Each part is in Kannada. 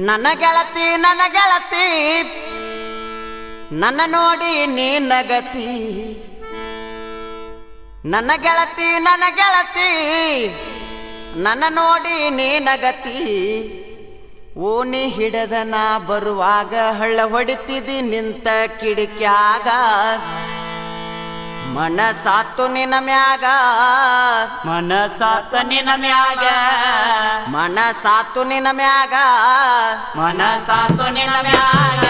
ನನ್ನ ಗೆಳತಿ ನನ್ನ ಗೆಳತಿ ನನ್ನ ನೋಡಿ ನೀ ನಗತಿ ನನ್ನ ಗೆಳತಿ ನನ್ನ ಗೆಳತಿ ನನ್ನ ನೋಡಿ ನೀ ನಗತಿ ಓಣಿ ಹಿಡದ ನಾ ಬರುವಾಗ ಹಳ್ಳ ಹೊಡಿತಿದಿ ನಿಂತ ಕಿಡಿಕ್ಯಾಗ ಮನಸಾತು ನಿನ ಮ್ಯಾಗ ಮನಸಾತ ನಿನ ಮ್ಯಾಗ ಮನಸಾತು ನಿನ ಮ್ಯಾಗ ಮನಸಾತು ನಿನ ಮ್ಯಾಗ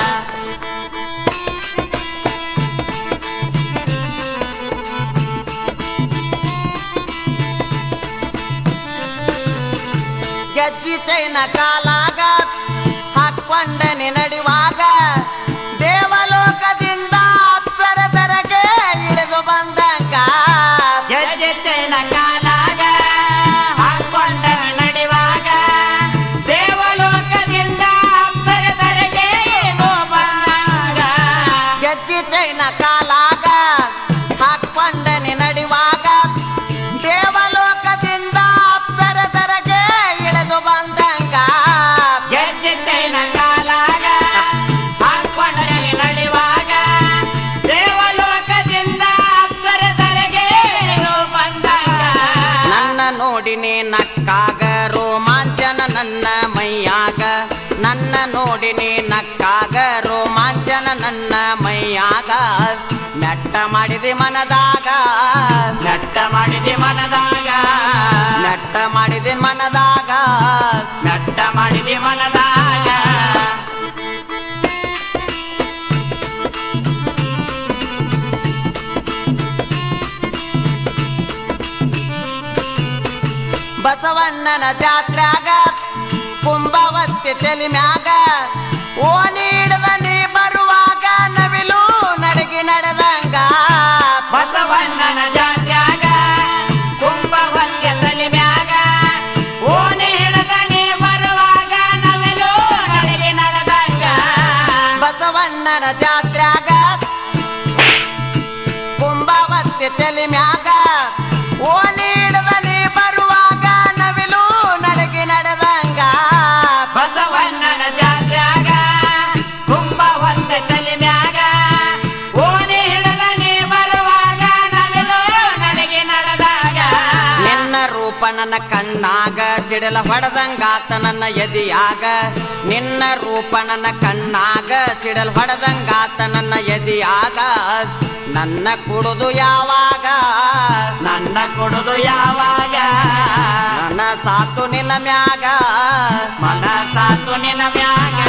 ಗೆಜ್ಜಿ ಚೈನ ಕಾಲಾಗ ಹಾಕೊಂಡನೆ ನಡಿವಾಗ ದೇವಲೋಕದಿಂದ ಅಪ್ಸರಸರಗೆ ಇಳಿದು ಬಂದಂಗ ಗೆಜ್ಜೆ ಚೈನ ಕಾಲಾಗ ಹಾಕೊಂಡ ನಡೆವಾಗ ದೇವಲೋಕದಿಂದ ಅಪ್ಪರದರೆಗೆ ಇಳಿದು ಬಂದಾಗ ಗೆಜ್ಜಿ ಚೈನ ಕಾಲಾಗ ಹಾಕೊಂಡನೆ ನಡಿವಾಗ ದೇವಲೋಕದಿಂದ ಅಪ್ಸರಸರಗೆ ಇಳಿದು ಬಂದಂಗ ಗೆಜ್ಜೆ ಚೈನ ಕಾಲಾಗ ಹಾಕೊಂಡ ನಡೆವಾಗ ದೇವಲೋಕದಿಂದ ಅಪ್ಪರದರೆಗೆ ಇಳಿದು ಬಂದಾಗ ನನ್ನ ನೋಡಿನಿ ನಕ್ಕಾಗ ರೋಮಾಂಚನ ನನ್ನ ಮೈಯಾಗ ನನ್ನ ನೋಡಿನಿ ನಕ್ಕಾಗ ರೋಮಾಂಚನ ನನ್ನ ಮೈಯಾಗ ನೆಟ್ಟ ಮಾಡಿದೆ ಮನದಾಗ ನಟ್ಟ ಮಾಡಿದೆ ಮನದಾಗ ನೆಟ್ಟ ಮಾಡಿದೆ ಮನದಾಗ ನಟ್ಟ ಮಾಡಿದೆ ಮನದಾಗ ಬಸವಣ್ಣನ ಜಾತ್ರ್ಯಾಗ ಕುಂಭವತ್ತಿ ತಲಿ ಮ್ಯಾಗ ಓ ನೀಡದ ನೀ ಬರುವಾಗ ನವಿಲು ನಡಗಿ ನಡೆದಂಗ ಬಸವಣ್ಣನ ಜಾತ್ಯಾಗ ಕುಂಭವನ್ಯ ತಲೆ ಮ್ಯಾಗ ಓಣಿ ಹಿಡದ ನೀ ಬರುವಾಗ ನವಿಲು ನಡೆಗೆ ನಡೆದಂಗ ಬಸವಣ್ಣನ ಜಾತ್ರ್ಯಾಗ ಕುಂಭವತ್ತಿ ತಲೆ ಮ್ಯಾಗ ಓ ನೀಡದ ನೀ ಬರುವಾಗ ನವಿಲು ನಡಗಿ ನಡೆದಂಗ ಬಸವಣ್ಣನ ಜಾತ್ಯಾಗ ಕುಂಭವನ್ಯ ತಲೆ ಮ್ಯಾಗ ಓಣಿ ಹಿಡದ ನೀ ಬರುವಾಗ ನವಿಲು ನಡೆಗೆ ನಡೆದಾಗ ನಿನ್ನ ರೂಪ ನನ್ನ ಕಣ್ಣಾಗ ಸಿಡಲ ಹೊಡೆದಂಗಾತ ನನ್ನ ಎದಿಯಾಗ ನಿನ್ನ ರೂಪ ನನ್ನ ಕಣ್ಣಾಗ ಸಿಡಲ್ ಹೊಡೆದಂಗಾತ ನನ್ನ ಎದಿಯಾಗ ನನ್ನ ಕುಡುದು ಯಾವಾಗ ನನ್ನ ಕೊಡುದು ಯಾವಾಗ ನನ್ನ ಸಾತು ನಿನ್ನ ಮ್ಯಾಗ ಮನಸಾತು ನಿನ ಮ್ಯಾಗ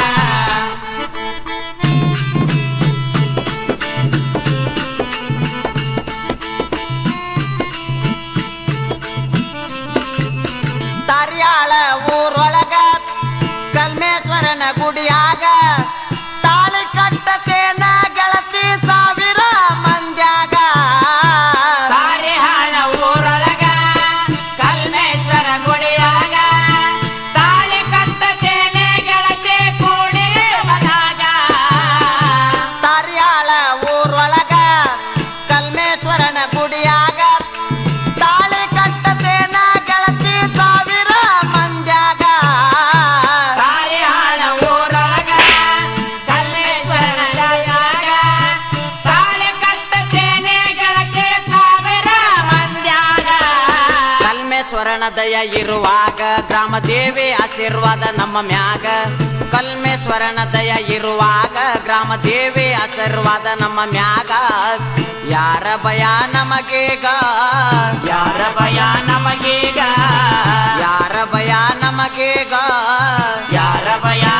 ತಾರ್ಯಾಳ ಊರೊಳಗ ಕಲ್ಮೇಶ್ವರನ ಗುಡಿಯಾಗ ತಾಳಿ ಕಟ್ಟತೇನ ಗೆಳತಿ ಸಾವಿರ ಮಂದ್ಯಾಗ ಸಾರಿ ಹಾಳ ಊರೊಳಗ ಕಲ್ಮೇಶ್ವರ ಗುಡಿಯಾಗ ತಾಳಿ ಕಟ್ಟತೇನೆ ಗೆಳತಿ ಕೂಡಿ ಮನಾಗ ತಾರ್ಯಾಳ ಊರೊಳಗ ಕಲ್ಮೇಶ್ವರನ ಗುಡಿಯಾಗ ತಾಳಿ ಕಟ್ಟತೇನ ಗೆಳತಿ ಸಾವಿರ ಮಂದ್ಯಾಗ ಸಾರಿ ಹಾಳ ಊರೊಳಗ ಕಲ್ಮೇಶ್ವರನ ಜಾಗ ತಾಳಿ ಕಟ್ಟತೇನೆ ಗೆಳತಿ ಸಾವಿರ ಮಂದ್ಯಾಗ ಕಲ್ಮೇಶ್ವರನ ದಯ ಇರುವಾಗ ಗ್ರಾಮ ದೇವಿ ಆಶೀರ್ವಾದ ನಮ್ಮ ಮ್ಯಾಗ ಕಲ್ಮೇಶ್ವರನ ದಯ ಇರುವಾಗ ಗ್ರಾಮ ದೇವಿ ಆಶೀರ್ವಾದ ನಮ್ಮ ಮ್ಯಾಗ ಯಾರ ಭಯ ನಮಗೀಗ ಯಾರ ಭಯ ನಮಗೀಗ ಯಾರ ಭಯ ನಮಗೀಗ ಯಾರ ಭಯ